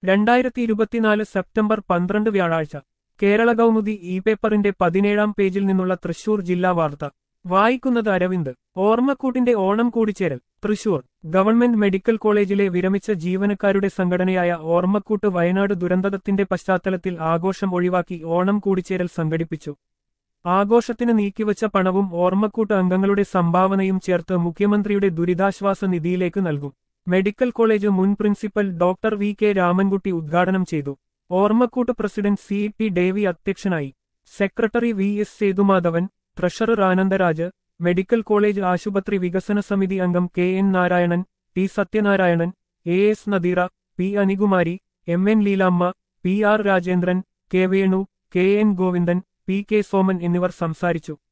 രണ്ടായിരത്തി ഇരുപത്തിനാല് സെപ്റ്റംബർ പന്ത്രണ്ട് വ്യാഴാഴ്ച കേരള കൗമുദി ഇ പേപ്പറിന്റെ പതിനേഴാം പേജിൽ നിന്നുള്ള തൃശൂർ ജില്ലാ വാർത്ത വായിക്കുന്നത് അരവിന്ദ് ഓർമ്മക്കൂട്ടിന്റെ ഓണം കൂടിച്ചേരൽ തൃശൂർ ഗവൺമെന്റ് മെഡിക്കൽ കോളേജിലെ വിരമിച്ച ജീവനക്കാരുടെ സംഘടനയായ ഓർമ്മക്കൂട്ട് വയനാട് ദുരന്തത്തിന്റെ പശ്ചാത്തലത്തിൽ ആഘോഷം ഒഴിവാക്കി ഓണം കൂടിച്ചേരൽ സംഘടിപ്പിച്ചു ആഘോഷത്തിന് നീക്കിവച്ച പണവും ഓർമ്മക്കൂട്ട് അംഗങ്ങളുടെ സംഭാവനയും ചേർത്ത് മുഖ്യമന്ത്രിയുടെ ദുരിതാശ്വാസ നിധിയിലേക്ക് നൽകും മെഡിക്കൽ കോളേജ് മുൻ principal doctor V K Ramankutty ഉദ്ഘാടനം ചെയ്തു ഓർമ്മക്കൂട്ട് പ്രസിഡന്റ് സി ടി ഡേവി അധ്യക്ഷനായി secretary V S Sethumadhavan treasurer Anandaraj medical college ആശുപത്രി വികസന സമിതി അംഗം K N Narayanan T Sathyanarayanan A S Nadeera P Anikumari M N Leelamma P R Rajendran K Venu K N Govindan P K Soman എന്നിവർ സംസാരിച്ചു